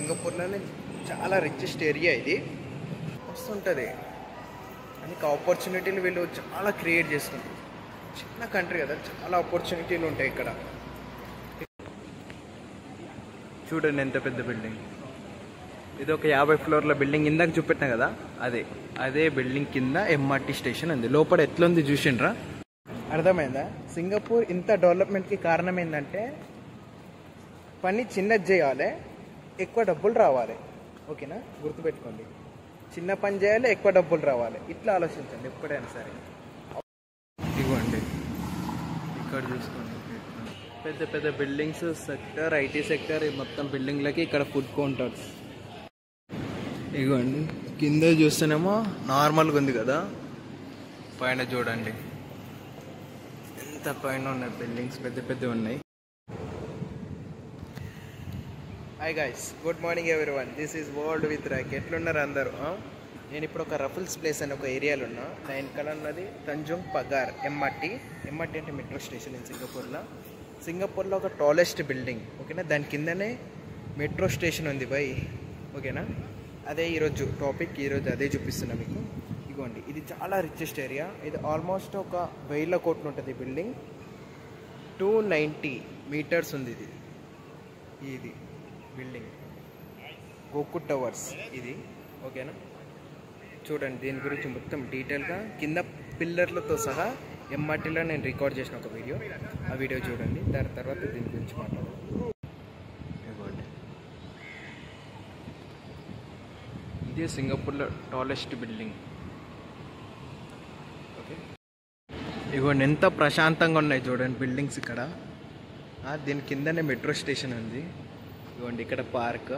సింగపూర్లోనే చాలా richest area ఇది వస్తుంటుంది అందుకే ఆపర్చునిటీలు వీళ్ళు చాలా క్రియేట్ చేస్తున్నారు చిన్న కంట్రీ కదా చాలా ఆపర్చునిటీలు ఉంటాయి ఇక్కడ చూడండి ఎంత పెద్ద బిల్డింగ్ ఇది ఒక యాభై ఫ్లోర్ల బిల్డింగ్ ఇందాక చూపెట్టినా కదా అదే అదే బిల్డింగ్ కింద ఎంఆర్టీ స్టేషన్ ఉంది లోపల ఎట్లుంది చూసిండ్రా అర్థమైందా సింగపూర్ ఇంత డెవలప్మెంట్కి కారణం ఏంటంటే పని చిన్నది చేయాలి ఎక్కువ డబ్బులు రావాలి ఓకేనా గుర్తుపెట్టుకోండి చిన్న పని చేయాలి ఎక్కువ డబ్బులు రావాలి ఇట్లా ఆలోచించండి ఎప్పుడైనా సరే ఇవ్వండి ఇక్కడ చూసుకోండి పెద్ద పెద్ద బిల్డింగ్స్ సెక్టర్ ఐటీ సెక్టర్ మొత్తం బిల్డింగ్లకి ఇక్కడ ఫుడ్ కౌంటర్స్ ఇగోండి కింద చూస్తేనేమో నార్మల్గా ఉంది కదా పైన చూడండి ఎంత పైన ఉన్నాయి బిల్డింగ్స్ పెద్ద పెద్ద ఉన్నాయి hi guys good morning everyone this is world with Rack ఎట్లున్నారు అందరూ ఆ? నేను ఇప్పుడు ఒక రఫుల్స్ ప్లేస్ అని ఒక ఏరియాలో ఉన్నా నా వెనకాల ఉన్నది తంజుంగ్ పగార్ ఎంఆర్టీ ఎంఆర్టీ అంటే మెట్రో స్టేషన్ ఇన్ సింగపూర్లో సింగపూర్లో ఒక టాలెస్ట్ బిల్డింగ్ ఓకేనా దాని కిందనే మెట్రో స్టేషన్ ఉంది బై ఓకేనా అదే ఈరోజు టాపిక్ ఈరోజు అదే చూపిస్తున్నా మీకు ఇగోండి ఇది చాలా రిచెస్ట్ ఏరియా ఇది ఆల్మోస్ట్ ఒక వేల కోట్లు ఉంటుంది ఈ బిల్డింగ్ టూ నైంటీ మీటర్స్ ఉంది ఇది ఇది బిల్డింగ్ గోకు టవర్స్ ఇది ఓకేనా చూడండి దీని గురించి మొత్తం డీటెయిల్గా కింద పిల్లర్లతో సహా ఎంఆర్టీలో నేను రికార్డ్ చేసిన ఒక వీడియో ఆ వీడియో చూడండి దాని తర్వాత దీని గురించి మాట్లాడదాం ఇదిగోండి. ఇదే సింగపూర్లో టాలెస్ట్ బిల్డింగ్ ఓకే ఇగోండి ఎంత ప్రశాంతంగా ఉన్నాయి చూడండి బిల్డింగ్స్ ఇక్కడ ఆ, దీని కిందనే మెట్రో స్టేషన్ ఉంది ఇదిగోండి ఇక్కడ పార్క్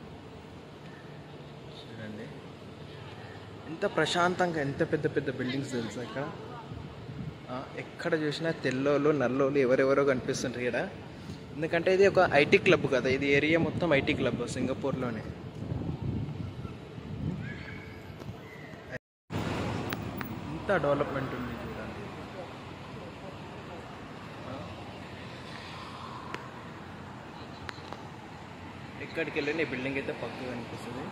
చూడండి ఎంత ప్రశాంతంగా ఎంత పెద్ద పెద్ద బిల్డింగ్స్ తెలుసా ఇక్కడ ఆ, ఎక్కడ చూసినా తెల్లోళ్ళు నల్లోళ్ళు ఎవరెవరో కనిపిస్తుంటారు ఇక్కడ ఎందుకంటే ఇది ఒక ఐటీ క్లబ్ కదా ఇది ఏరియా మొత్తం ఐటీ క్లబ్ సింగపూర్లోనే ఎంత డెవలప్మెంట్ ఉంది చూడండి ఎక్కడికి వెళ్ళిన ఈ బిల్డింగ్ అయితే పక్కగా కనిపిస్తుంది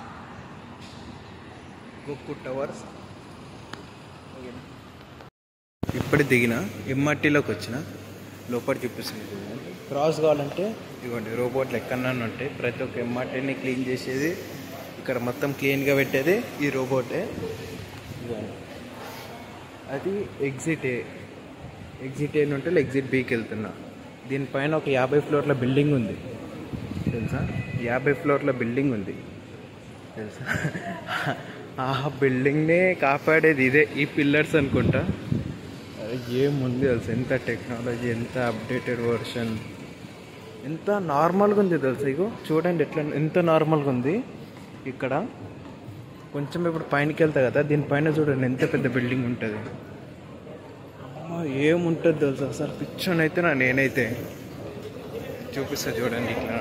గొక్కు టవర్స్ ఓకేనా ఇప్పుడు దిగిన ఎంఆర్టీలోకి వచ్చిన లోపల చూపిస్తుంది చూడండి క్రాస్ కావాలంటే ఇవ్వండి రోబోట్లు ఎక్కడన్నా ఉంటాయి ప్రతి ఒక్క ఎంఆర్టీని క్లీన్ చేసేది ఇక్కడ మొత్తం క్లీన్గా పెట్టేది ఈ రోబోటే ఇవ్వండి అది ఎగ్జిట్ ఏ ఎగ్జిట్ ఏ నుండి ఎగ్జిట్ బీకి వెళ్తున్నా దీనిపైన ఒక యాభై ఫ్లోర్ల బిల్డింగ్ ఉంది తెలుసా యాభై ఫ్లోర్ల బిల్డింగ్ ఉంది తెలుసా ఆ బిల్డింగ్నే కాపాడేది ఇదే ఈ పిల్లర్స్ అనుకుంటా అరే ఏముంది తెలుసు ఎంత టెక్నాలజీ ఎంత అప్డేటెడ్ వర్షన్ ఎంత నార్మల్గా ఉంది తెలుసా ఇగో చూడండి ఎట్లా ఎంత నార్మల్గా ఉంది ఇక్కడ కొంచెం ఇప్పుడు పైనకి వెళ్తా కదా దీనిపైన చూడండి ఎంత పెద్ద బిల్డింగ్ ఉంటుంది అమ్మా ఏముంటుంది తెలుసా అసలు పిచ్చోన్ అయితే నా నేనైతే చూపిస్తా చూడండి ఇట్లా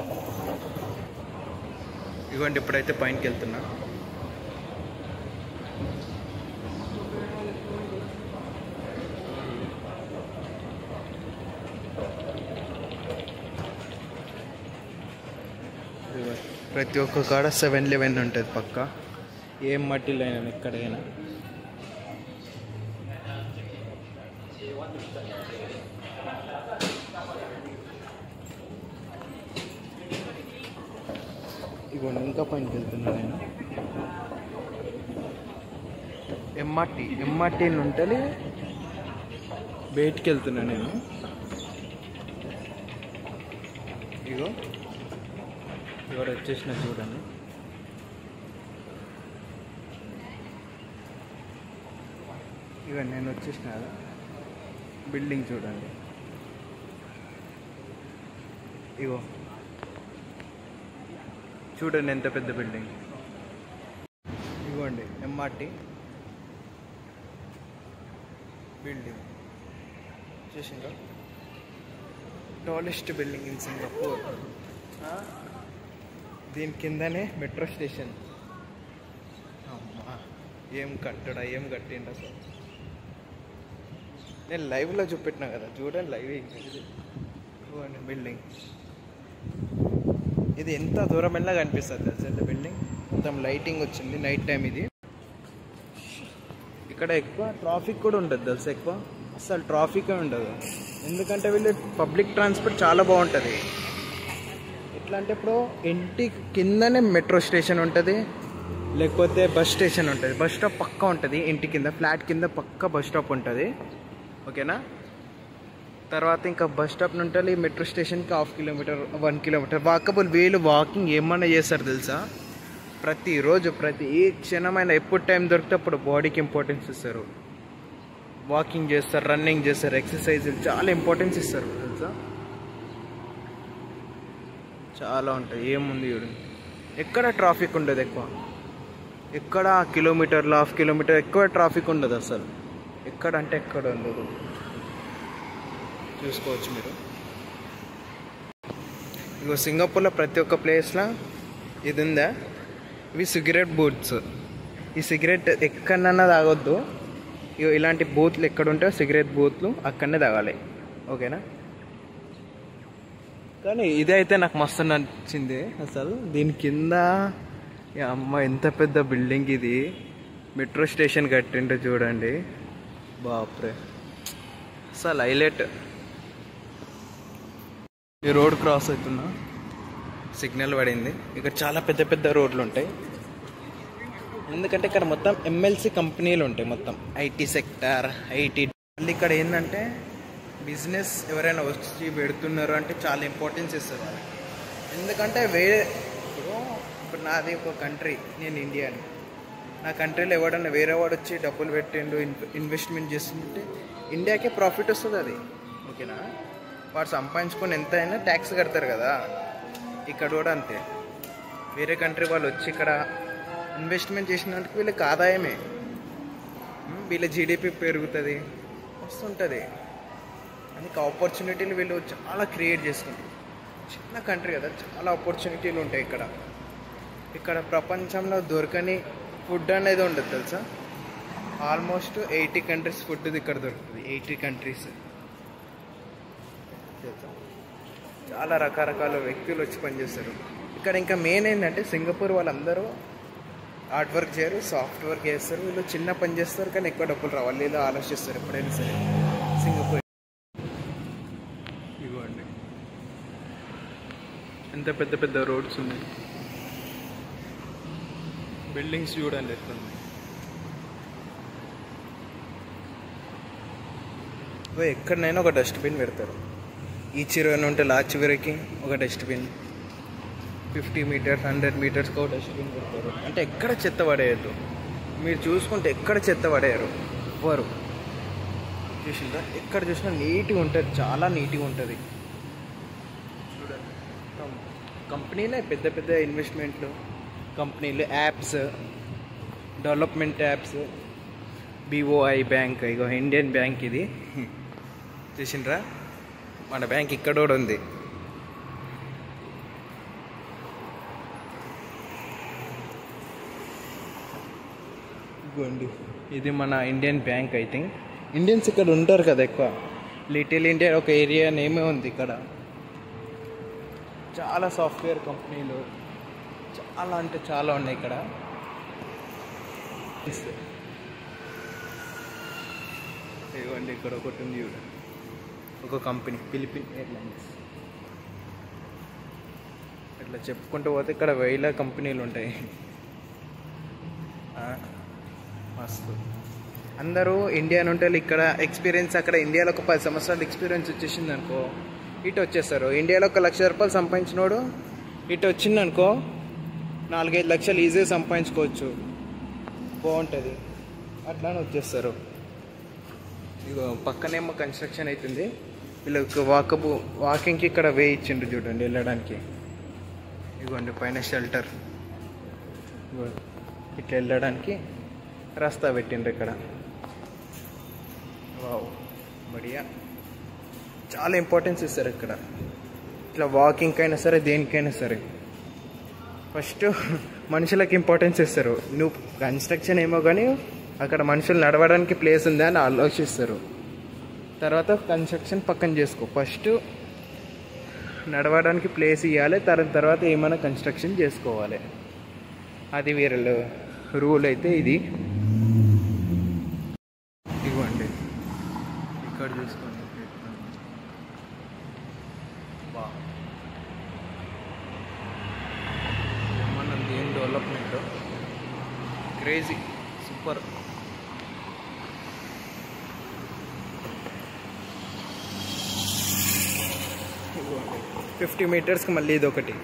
ఇవ్వండి ఇప్పుడైతే పైనకి వెళ్తున్నా ఇదిగో, ప్రతి ఒక్క కాడ సెవెన్ లెవెన్ ఉంటుంది పక్క ఏం మట్టిలో అయినా ఎక్కడైనా ఇగోండి ఇంకా పైనకి వెళ్తున్నా నేను ఎంఆర్టీ ఎంఆర్టీ నుండి బయటికి వెళ్తున్నా నేను ఇగో ఎవరు వచ్చేసిన చూడండి ఇక నేను వచ్చేసిన కదా బిల్డింగ్ చూడండి ఇగో చూడండి ఎంత పెద్ద బిల్డింగ్ ఇగోండి ఎంఆర్టీ బిల్డింగ్ చూసిందా టాలెస్ట్ బిల్డింగ్ ఇన్ సింగపూర్ దీని కిందనే మెట్రో స్టేషన్ అమ్మా ఏం కట్టడా ఏం కట్టిండ అసలు నేను లైవ్లో చూపెట్టినా కదా చూడండి లైవ్ చూడండి బిల్డింగ్ ఇది ఎంత దూరం వెళ్ళినా కనిపిస్తుంది తెలుసా అంటే బిల్డింగ్ మొత్తం లైటింగ్ వచ్చింది నైట్ టైం ఇది ఇక్కడ ఎక్కువ ట్రాఫిక్ కూడా ఉంటుంది తెలుసా ఎక్కువ అసలు ట్రాఫిక్ ఉండదు ఎందుకంటే వీళ్ళు పబ్లిక్ ట్రాన్స్పోర్ట్ చాలా బాగుంటుంది ఎట్లా అంటే ఇప్పుడు ఇంటి కిందనే మెట్రో స్టేషన్ ఉంటుంది లేకపోతే బస్ స్టేషన్ ఉంటుంది బస్ స్టాప్ పక్కా ఉంటుంది ఇంటి కింద ఫ్లాట్ కింద పక్కా బస్ స్టాప్ ఉంటుంది ఓకేనా తర్వాత ఇంకా బస్ స్టాప్ నుండి మెట్రో స్టేషన్కి half kilometre one kilometre walkable వీళ్ళు వాకింగ్ ఏమన్నా చేస్తారు తెలుసా ప్రతిరోజు ప్రతి ఏ క్షణమైన ఎప్పుడు టైం దొరికితే అప్పుడు బాడీకి ఇంపార్టెన్స్ ఇస్తారు వాకింగ్ చేస్తారు రన్నింగ్ చేస్తారు ఎక్సర్సైజ్ చాలా ఇంపార్టెన్స్ ఇస్తారు తెలుసా చాలా ఉంటుంది ఏముంది చూడు ఎక్కడ ట్రాఫిక్ ఉండదు ఎక్కువ ఎక్కడ కిలోమీటర్లు హాఫ్ కిలోమీటర్ ఎక్కువ ట్రాఫిక్ ఉండదు అసలు ఎక్కడ అంటే ఎక్కడ ఉండదు చూసుకోవచ్చు మీరు ఇగో సింగపూర్లో ప్రతి ఒక్క ప్లేస్లో ఇది ఉందా ఇవి సిగరెట్ బూత్స్ ఈ సిగరెట్ ఎక్కడన్నా తాగొద్దు ఇగో ఇలాంటి బూత్లు ఎక్కడ ఉంటాయో సిగరెట్ బూత్లు అక్కడనే తాగాలి ఓకేనా కానీ ఇదైతే నాకు మస్తు నచ్చింది అసలు దీని కింద ఈ అమ్మ ఎంత పెద్ద బిల్డింగ్ ఇది మెట్రో స్టేషన్ కట్టిండ్రు చూడండి బాప్రే అసలు హైలైట్ ఈ రోడ్ క్రాస్ అవుతున్నా సిగ్నల్ పడింది ఇక్కడ చాలా పెద్ద పెద్ద రోడ్లు ఉంటాయి ఎందుకంటే ఇక్కడ మొత్తం ఎమ్మెల్సీ కంపెనీలు ఉంటాయి మొత్తం ఐటీ సెక్టర్ ఐటీ మళ్ళీ ఇక్కడ ఏంటంటే బిజినెస్ ఎవరైనా వచ్చి పెడుతున్నారు అంటే చాలా ఇంపార్టెన్స్ ఇస్తారు వాళ్ళకి ఎందుకంటే వేరే ఇప్పుడు ఇప్పుడు నాది ఒక కంట్రీ నేను ఇండియాని నా కంట్రీలో ఎవడన్నా వేరే వాడు వచ్చి డబ్బులు పెట్టిండు ఇన్- ఇన్వెస్ట్మెంట్ చేస్తుంటే ఇండియాకే ప్రాఫిట్ వస్తుంది అది ఓకేనా వాడు సంపాదించుకొని ఎంత అయినా ట్యాక్స్ కడతారు కదా ఇక్కడ కూడా అంతే వేరే కంట్రీ వాళ్ళు వచ్చి ఇక్కడ ఇన్వెస్ట్మెంట్ చేసినందుకు వీళ్ళకి ఆదాయమే ఉమ్, వీళ్ళ జీడిపి పెరుగుతుంది వస్తుంటుంది అందుకే ఆపర్చునిటీలు వీళ్ళు చాలా క్రియేట్ చేసుకుంటారు చిన్న కంట్రీ కదా చాలా ఆపర్చునిటీలు ఉంటాయి ఇక్కడ ఇక్కడ ప్రపంచంలో దొరకని ఫుడ్ అనేది ఉండదు తెలుసా ఆల్మోస్ట్ ఎయిటీ కంట్రీస్ ఫుడ్ ఇక్కడ దొరుకుతుంది ఎయిటీ కంట్రీస్ చాలా రకరకాల వ్యక్తులు వచ్చి పనిచేస్తారు ఇక్కడ ఇంకా మెయిన్ ఏంటంటే సింగపూర్ వాళ్ళందరూ హార్డ్ వర్క్ చేయరు సాఫ్ట్ వర్క్ చేస్తారు వీళ్ళు చిన్న పని చేస్తారు కానీ ఎక్కువ డబ్బులు రావాలి వీళ్ళు ఆలోచిస్తారు ఎప్పుడైనా సరే సింగపూర్ ఇవ్వండి ఎంత పెద్ద పెద్ద రోడ్స్ ఉన్నాయి బిల్డింగ్స్ చూడండి ఎట్లున్నాయి ఇగో ఎక్కడనైనా ఒక డస్ట్బిన్ పెడతారు ఈ చివరి ఉంటే లా చివరికి ఒక డస్ట్బిన్ ఫిఫ్టీ మీటర్స్ హండ్రెడ్ మీటర్స్కి ఒక డస్ట్బిన్ పెడతారు అంటే ఎక్కడ చెత్త పడేయద్దు మీరు చూసుకుంటే ఎక్కడ చెత్త పడేయరు ఎవ్వరు చూసిందా ఎక్కడ చూసినా నీట్గా ఉంటుంది చాలా నీట్గా ఉంటుంది చూడండి మొత్తం కంపెనీలే పెద్ద పెద్ద ఇన్వెస్ట్మెంట్లు కంపెనీలు apps development apps BOI bank ఇగో ఇండియన్ బ్యాంక్ ఇది చూసిండ్రా మన బ్యాంక్ ఇక్కడ కూడా ఉంది ఇదిగోండి ఇది మన Indian bank I think Indians ఇక్కడ ఉంటారు కదా ఎక్కువ లిటిల్ ఇండియా ఒక ఏరియా నేమే ఉంది ఇక్కడ చాలా సాఫ్ట్వేర్ కంపెనీలు చాలా అంటే చాలా ఉన్నాయి ఇక్కడ ఇదిగోండి ఇక్కడ ఒకటి ఉంది చూడు ఒక కంపెనీ ఫిలిపిన్ ఎయిర్లైన్స్ ఇట్లా చెప్పుకుంటూ పోతే ఇక్కడ వేల కంపెనీలు ఉంటాయి ఆ, మస్తు అందరూ ఇండియా నుండి ఇక్కడ ఎక్స్పీరియన్స్ అక్కడ ఇండియాలో ఒక పది సంవత్సరాలు ఎక్స్పీరియన్స్ వచ్చేసింది అనుకో ఇటు వచ్చేస్తారు ఇండియాలో ఒక లక్ష రూపాయలు సంపాదించినోడు ఇటు వచ్చిందనుకో నాలుగైదు లక్షలు ఈజీగా సంపాదించుకోవచ్చు బాగుంటుంది అట్లానే వచ్చేస్తారు ఇగో పక్కనేమో కన్స్ట్రక్షన్ అవుతుంది వీళ్ళకి వాకబు వాకింగ్కి ఇక్కడ వే ఇచ్చిండ్రు చూడండి వెళ్ళడానికి ఇగోండి పైన షెల్టర్ ఇగో ఇట్లా వెళ్ళడానికి రస్తా పెట్టిండ్రు ఇక్కడ వావ్ బడియా చాలా ఇంపార్టెన్స్ ఇస్తారు ఇక్కడ ఇట్లా వాకింగ్ అయినా సరే దేనికైనా సరే ఫస్ట్ మనుషులకు ఇంపార్టెన్స్ ఇస్తారు నువ్వు కన్స్ట్రక్షన్ ఏమో కానీ అక్కడ మనుషులు నడవడానికి ప్లేస్ ఉందా అని ఆలోచిస్తారు తర్వాత కన్స్ట్రక్షన్ పక్కన చేసుకో ఫస్ట్ నడవడానికి ప్లేస్ ఇవ్వాలి తర్వాత తర్వాత ఏమైనా కన్స్ట్రక్షన్ చేసుకోవాలి అది వీరలు రూల్ అయితే ఇది ఇవ్వండి ఇక్కడ చూసుకోండి బా మనం ఏం డెవలప్మెంట్ క్రేజీ సూపర్ ఫిఫ్టీ మీటర్స్కి మళ్ళీ ఇది ఒకటి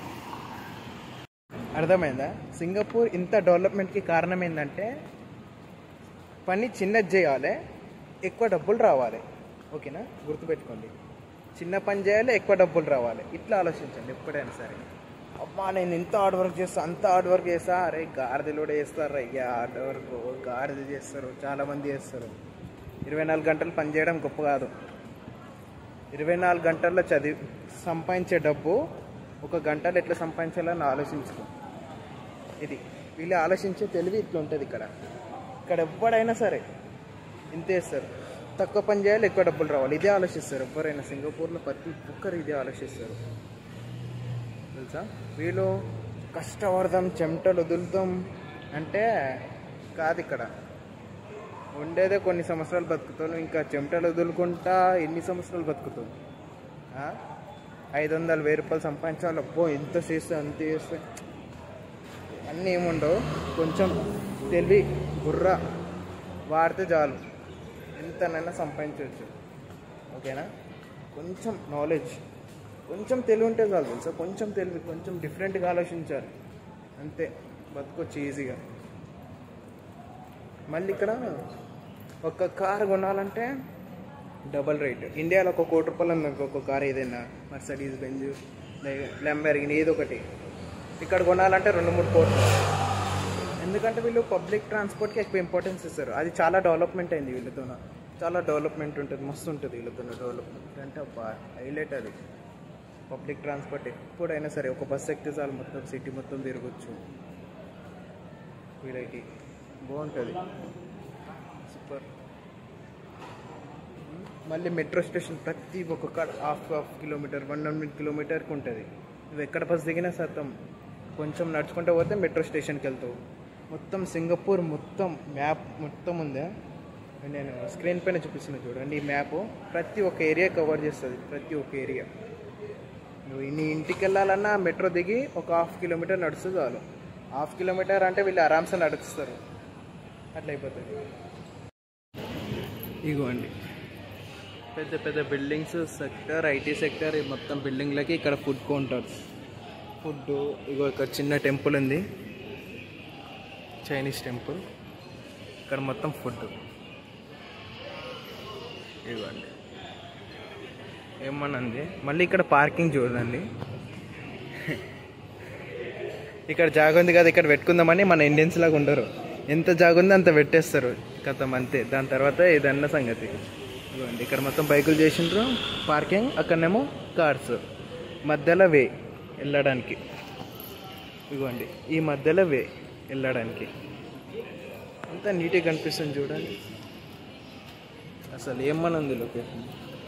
అర్థమైందా సింగపూర్ ఇంత డెవలప్మెంట్కి కారణం ఏంటంటే పని చిన్నది చేయాలి ఎక్కువ డబ్బులు రావాలి ఓకేనా గుర్తుపెట్టుకోండి చిన్న పని చేయాలి ఎక్కువ డబ్బులు రావాలి ఇట్లా ఆలోచించండి ఎప్పుడైనా సరే అమ్మా నేను ఇంత హార్డ్ వర్క్ చేస్తా అంత హార్డ్ వర్క్ చేస్తా అరే గాడిదలు కూడా చేస్తారు అయ్యా హార్డ్ వర్క్ గాడిద చేస్తారు చాలామంది చేస్తారు ఇరవై నాలుగు గంటలు పని చేయడం గొప్ప కాదు ఇరవై నాలుగు గంటల్లో చదివి సంపాదించే డబ్బు ఒక గంటలో ఎట్లా సంపాదించాలని ఆలోచించుకో ఇది వీళ్ళు ఆలోచించే తెలివి ఇట్లా ఉంటుంది ఇక్కడ ఇక్కడ ఎవ్వడైనా సరే ఇంతే ఇస్తారు తక్కువ పని చేయాలి ఎక్కువ డబ్బులు రావాలి ఇదే ఆలోచిస్తారు ఎవరైనా సింగపూర్లో ప్రతి ఒక్కరు ఇదే ఆలోచిస్తారు తెలుసా వీళ్ళు కష్టపడదాం చెమటలు వదులుతాం అంటే కాదు ఇక్కడ ఉండేదే కొన్ని సంవత్సరాలు బతుకుతాను ఇంకా చెమటలు వదులుకుంటా ఎన్ని సంవత్సరాలు బతుకుతావు ఆ? ఐదు వందలు వెయ్యి రూపాయలు సంపాదించాలి అబ్బో ఎంత చేస్తే అంత చేస్తే అన్నీ ఏముండవు కొంచెం తెలివి బుర్ర వాడితే చాలు ఎంతనైనా సంపాదించవచ్చు ఓకేనా కొంచెం నాలెడ్జ్ కొంచెం తెలివి ఉంటే చాలు తెలుసా కొంచెం తెలివి కొంచెం డిఫరెంట్గా ఆలోచించాలి అంతే బతుకొచ్చు ఈజీగా మళ్ళీ ఇక్కడ ఒక కార్ కొనాలంటే డబల్ రేట్ ఇండియాలో ఒక కోటి రూపాయలు ఉంది అనుకో, ఒక కార్ ఏదైనా మర్సడీస్ బెంజ్ లెంబర్గిన్ ఏదో ఒకటి ఇక్కడ కొనాలంటే రెండు మూడు కోట్లు ఎందుకంటే వీళ్ళు పబ్లిక్ ట్రాన్స్పోర్ట్కి ఎక్కువ ఇంపార్టెన్స్ ఇస్తారు అది చాలా డెవలప్మెంట్ అయింది వీళ్ళతో చాలా డెవలప్మెంట్ ఉంటుంది మస్తు ఉంటుంది వీళ్ళతో డెవలప్మెంట్ అంటే అబ్బా హైలైట్ అది పబ్లిక్ ట్రాన్స్పోర్ట్ ఎప్పుడైనా సరే ఒక బస్ ఎక్కితే చాలు మొత్తం సిటీ మొత్తం తిరగచ్చు వీళ్ళకి బాగుంటుంది సూపర్ మళ్ళీ మెట్రో స్టేషన్ ప్రతి ఒక్క కాడ half half kilometre one hundred కిలోమీటర్కి ఉంటుంది నువ్వు ఎక్కడ బస్ దిగినా సత్తం కొంచెం నడుచుకుంటూ పోతే మెట్రో స్టేషన్కి వెళ్తావు మొత్తం సింగపూర్ మొత్తం మ్యాప్ మొత్తం ఉందా నేను స్క్రీన్ పైన చూపిస్తున్నా చూడండి ఈ మ్యాప్ ప్రతి ఒక్క ఏరియా కవర్ చేస్తుంది ప్రతి ఒక్క ఏరియా నువ్వు నీ ఇంటికి వెళ్ళాలన్నా మెట్రో దిగి ఒక హాఫ్ కిలోమీటర్ నడుస్తూ చాలు హాఫ్ కిలోమీటర్ అంటే వీళ్ళు ఆరామ్సే నడుస్తారు అట్లా అయిపోతుంది ఇగోండి పెద్ద పెద్ద బిల్డింగ్స్ సెక్టర్ ఐటీ సెక్టర్ ఈ మొత్తం బిల్డింగ్లకి ఇక్కడ ఫుడ్ కౌంటర్స్ ఫుడ్ ఇగో ఇక్కడ చిన్న టెంపుల్ ఉంది చైనీస్ టెంపుల్ ఇక్కడ మొత్తం ఫుడ్ ఇవ్వండి ఏమనంది మళ్ళీ ఇక్కడ పార్కింగ్ చూడండి ఇక్కడ జాగ ఉంది కదా ఇక్కడ పెట్టుకుందామని మన ఇండియన్స్ లాగా ఉండరు ఎంత జాగ ఉందో అంత పెట్టేస్తారు కథం అంతే దాని తర్వాత ఏదన్న సంగతి ఇదిగోండి ఇక్కడ మొత్తం బైకులు చేసిండ్రు పార్కింగ్ అక్కడనేమో కార్స్ మధ్యలో వే వెళ్ళడానికి ఇదిగోండి ఈ మధ్యలో వే వెళ్ళడానికి అంతా నీట్గా కనిపిస్తుంది చూడండి అసలు ఏమని ఉంది లొకేషన్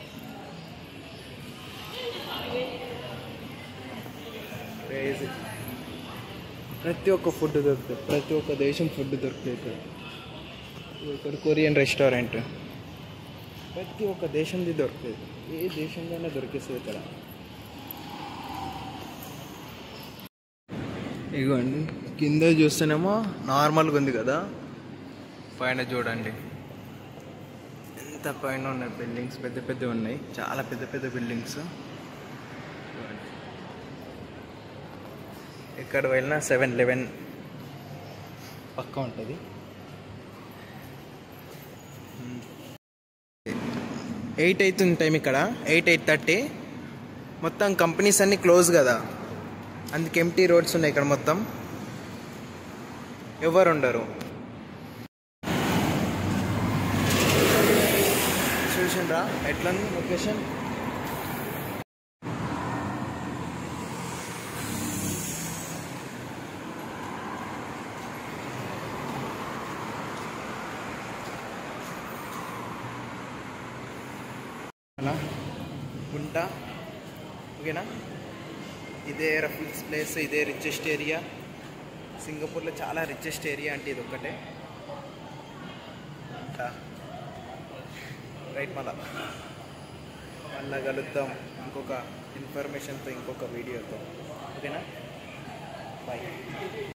క్రేజీ ప్రతి ఒక్క ఫుడ్ దొరుకుతుంది ప్రతి ఒక్క దేశం ఫుడ్ దొరుకుతుంది ఇక్కడ ఇక్కడ కొరియన్ రెస్టారెంట్ ప్రతి ఒక్క దేశంది దొరుకుతుంది ఏ దేశంలోనే దొరికేస్తుంది ఇక్కడ ఇగోండి కింద చూస్తేనేమో నార్మల్గా ఉంది కదా పైన చూడండి ఎంత పైన ఉన్నాయి బిల్డింగ్స్ పెద్ద పెద్ద ఉన్నాయి చాలా పెద్ద పెద్ద బిల్డింగ్స్ ఎక్కడ వెళ్ళినా సెవెన్ లెవెన్ పక్క ఉంటుంది ఎయిట్ అవుతుంది టైం ఇక్కడ ఎయిట్ ఎయిట్ థర్టీ మొత్తం కంపెనీస్ అన్నీ క్లోజ్ కదా అందుకే ఎంటీ రోడ్స్ ఉన్నాయి ఇక్కడ మొత్తం ఎవరు ఉండరు చూసిండ్రా ఎట్లా ఉంది లొకేషన్ అలా ఉంటా ఓకేనా ఇదే రఫిల్స్ ప్లేస్ ఇదే రిచెస్ట్ ఏరియా సింగపూర్లో చాలా రిచెస్ట్ ఏరియా అంటే ఇది ఒక్కటే రైట్ మళ్ళా మళ్ళా కలుద్దాం ఇంకొక ఇన్ఫర్మేషన్తో ఇంకొక వీడియోతో ఓకేనా బాయ్